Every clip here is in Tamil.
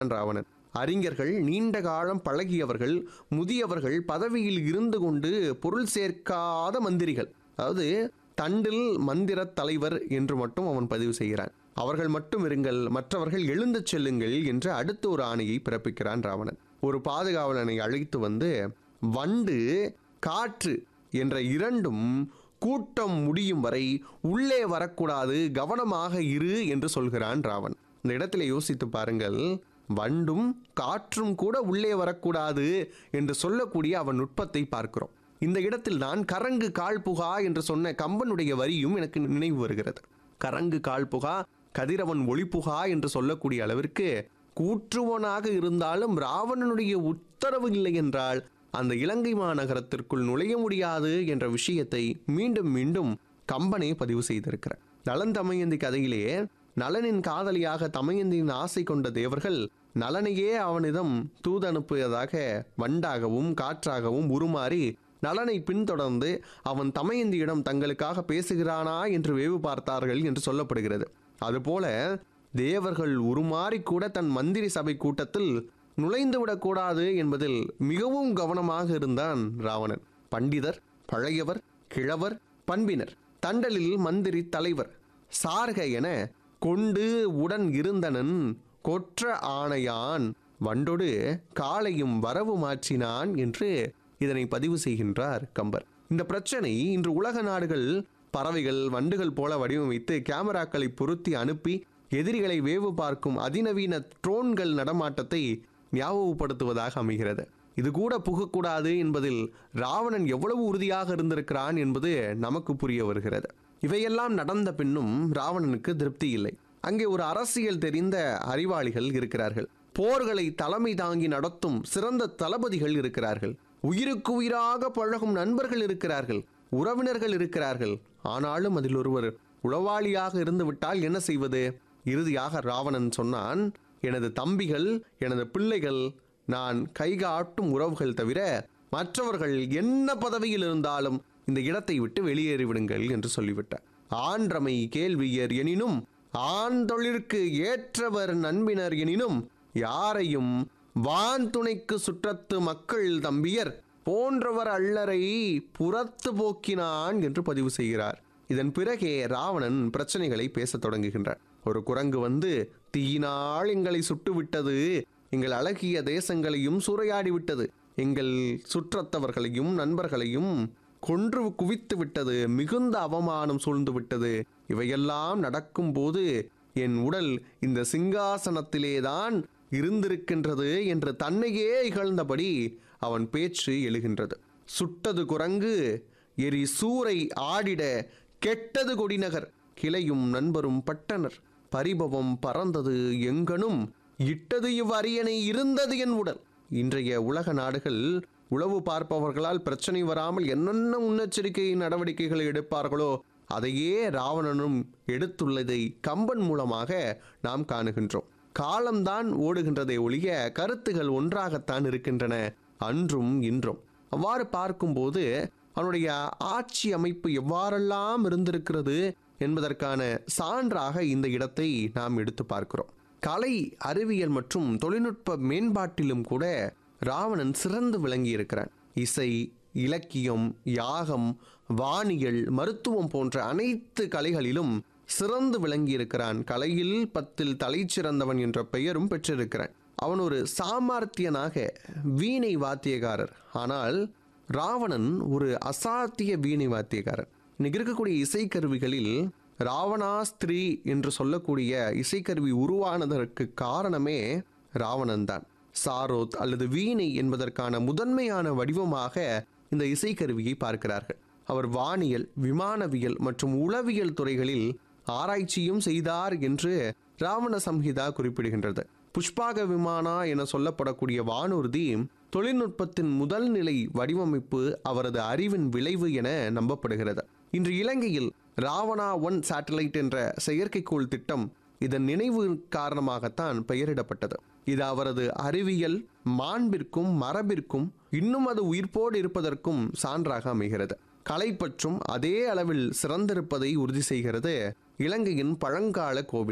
ராவணன் அறிஞர்கள் நீண்ட காலம் பழகியவர்கள் முதியவர்கள் பதவியில் இருந்து கொண்டு பொருள் சேர்க்காத மந்திரிகள் அதாவது தண்டில் மந்திர தலைவர் என்று மட்டும் அவன் பதிவு செய்கிறான் அவர்கள் மட்டும் இருங்கள் மற்றவர்கள் எழுந்து செல்லுங்கள் என்று அடுத்த ஒரு ஆணையை பிறப்பிக்கிறான் ராவணன் ஒரு பாதுகாவலனை அழைத்து வந்து வண்டு காற்று என்ற இரண்டும் கூட்டம் முடியும் வரை உள்ளே வரக்கூடாது கவனமாக இரு என்று சொல்கிறான் ராவன் இந்த இடத்துல யோசித்து பாருங்கள் வண்டும் காற்றும் கூட உள்ளே வரக்கூடாது என்று சொல்லக்கூடிய அவன் நுட்பத்தை பார்க்கிறோம் இந்த இடத்தில் தான் கரங்கு கால் புகா என்று சொன்ன கம்பனுடைய வரியும் எனக்கு நினைவு வருகிறது கரங்கு கால் புகா கதிரவன் ஒளிப்புகா என்று சொல்லக்கூடிய அளவிற்கு கூற்றுவனாக இருந்தாலும் ராவணனுடைய உத்தரவு இல்லை என்றால் அந்த இலங்கை மாநகரத்திற்குள் நுழைய முடியாது என்ற விஷயத்தை மீண்டும் மீண்டும் கம்பனே பதிவு செய்திருக்கிறார் நலன் தமயந்தி கதையிலே நலனின் காதலியாக தமயந்தியின் ஆசை கொண்ட தேவர்கள் நலனையே அவனிடம் தூதனுப்பியதாக வண்டாகவும் காற்றாகவும் உருமாறி நலனை பின்தொடர்ந்து அவன் தமயந்தியிடம் தங்களுக்காக பேசுகிறானா என்று வேவு பார்த்தார்கள் என்று சொல்லப்படுகிறது அதுபோல தேவர்கள் உருமாறி கூட தன் மந்திரி சபை கூட்டத்தில் நுழைந்து விடக்கூடாது என்பதில் மிகவும் கவனமாக இருந்தான் ராவணன் பண்டிதர் பழையவர் கிழவர் பண்பினர் தண்டலில் மந்திரி தலைவர் சார்க என கொண்டு உடன் இருந்தனன் கொற்ற ஆணையான் வண்டொடு காலையும் வரவு மாற்றினான் என்று இதனை பதிவு செய்கின்றார் கம்பர் இந்த பிரச்சனை இன்று உலக நாடுகள் பறவைகள் வண்டுகள் போல வடிவமைத்து கேமராக்களை பொருத்தி அனுப்பி எதிரிகளை வேவு பார்க்கும் அதிநவீன ட்ரோன்கள் நடமாட்டத்தை ஞாபகப்படுத்துவதாக அமைகிறது இது கூட புகக்கூடாது என்பதில் ராவணன் எவ்வளவு உறுதியாக இருந்திருக்கிறான் என்பது நமக்கு புரிய வருகிறது இவையெல்லாம் நடந்த பின்னும் ராவணனுக்கு திருப்தி இல்லை அங்கே ஒரு அரசியல் தெரிந்த அறிவாளிகள் இருக்கிறார்கள் போர்களை தலைமை தாங்கி நடத்தும் சிறந்த தளபதிகள் இருக்கிறார்கள் உயிருக்கு உயிராக பழகும் நண்பர்கள் இருக்கிறார்கள் உறவினர்கள் இருக்கிறார்கள் ஆனாலும் அதில் ஒருவர் உளவாளியாக இருந்து விட்டால் என்ன செய்வது இறுதியாக ராவணன் சொன்னான் எனது தம்பிகள் எனது பிள்ளைகள் நான் கைகாட்டும் உறவுகள் தவிர மற்றவர்கள் என்ன பதவியில் இருந்தாலும் இந்த இடத்தை விட்டு வெளியேறிவிடுங்கள் என்று சொல்லிவிட்டார் ஆன்றமை கேள்வியர் எனினும் ஆண் தொழிற்கு ஏற்றவர் நண்பினர் எனினும் யாரையும் வான் துணைக்கு சுற்றத்து மக்கள் தம்பியர் போன்றவர் அல்லரை புறத்து போக்கினான் என்று பதிவு செய்கிறார் இதன் பிறகே ராவணன் பிரச்சனைகளை பேசத் தொடங்குகின்றார் ஒரு குரங்கு வந்து தீயினால் எங்களை சுட்டுவிட்டது எங்கள் அழகிய தேசங்களையும் சூறையாடி விட்டது எங்கள் சுற்றத்தவர்களையும் நண்பர்களையும் கொன்று குவித்து விட்டது மிகுந்த அவமானம் சூழ்ந்து விட்டது இவையெல்லாம் நடக்கும்போது என் உடல் இந்த சிங்காசனத்திலேதான் இருந்திருக்கின்றது என்று தன்னையே இகழ்ந்தபடி அவன் பேச்சு எழுகின்றது சுட்டது குரங்கு எரி சூறை ஆடிட கெட்டது கொடிநகர் கிளையும் நண்பரும் பட்டனர் பரிபவம் பறந்தது எங்கனும் இட்டது இவ்வரியணை இருந்தது என் உடல் இன்றைய உலக நாடுகள் உளவு பார்ப்பவர்களால் பிரச்சனை வராமல் என்னென்ன முன்னெச்சரிக்கை நடவடிக்கைகளை எடுப்பார்களோ அதையே ராவணனும் எடுத்துள்ளதை கம்பன் மூலமாக நாம் காணுகின்றோம் காலம்தான் ஓடுகின்றதை ஒழிய கருத்துகள் ஒன்றாகத்தான் இருக்கின்றன அன்றும் இன்றும் அவ்வாறு பார்க்கும்போது அவனுடைய ஆட்சி அமைப்பு எவ்வாறெல்லாம் இருந்திருக்கிறது என்பதற்கான சான்றாக இந்த இடத்தை நாம் எடுத்து பார்க்கிறோம் கலை அறிவியல் மற்றும் தொழில்நுட்ப மேம்பாட்டிலும் கூட ராவணன் சிறந்து விளங்கி இருக்கிறான் இசை இலக்கியம் யாகம் வானியல் மருத்துவம் போன்ற அனைத்து கலைகளிலும் சிறந்து விளங்கி இருக்கிறான் கலையில் பத்தில் தலை சிறந்தவன் என்ற பெயரும் பெற்றிருக்கிறான் அவன் ஒரு சாமர்த்தியனாக வீணை வாத்தியக்காரர் ஆனால் ராவணன் ஒரு அசாத்திய வீணை வாத்தியக்காரன் இன்னைக்கு இருக்கக்கூடிய இசைக்கருவிகளில் ராவணாஸ்திரி என்று சொல்லக்கூடிய இசைக்கருவி உருவானதற்கு காரணமே ராவணன் தான் சாரோத் அல்லது வீணை என்பதற்கான முதன்மையான வடிவமாக இந்த இசைக்கருவியை பார்க்கிறார்கள் அவர் வானியல் விமானவியல் மற்றும் உளவியல் துறைகளில் ஆராய்ச்சியும் செய்தார் என்று ராவண சம்ஹிதா குறிப்பிடுகின்றது புஷ்பாக விமானா என சொல்லப்படக்கூடிய வானூர்தி தொழில்நுட்பத்தின் முதல் நிலை வடிவமைப்பு அவரது அறிவின் விளைவு என நம்பப்படுகிறது இன்று இலங்கையில் ராவணா ஒன் சேட்டலைட் என்ற செயற்கைக்கோள் திட்டம் இதன் நினைவு காரணமாகத்தான் பெயரிடப்பட்டது இது அவரது அறிவியல் மாண்பிற்கும் மரபிற்கும் இன்னும் அது உயிர்ப்போடு இருப்பதற்கும் சான்றாக அமைகிறது கலை பற்றும் அதே அளவில் சிறந்திருப்பதை உறுதி செய்கிறது இலங்கையின் பழங்கால கோவில்கள்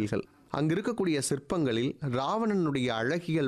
அங்கு இருக்கக்கூடிய சிற்பங்களில் ராவணனுடைய அழகியல்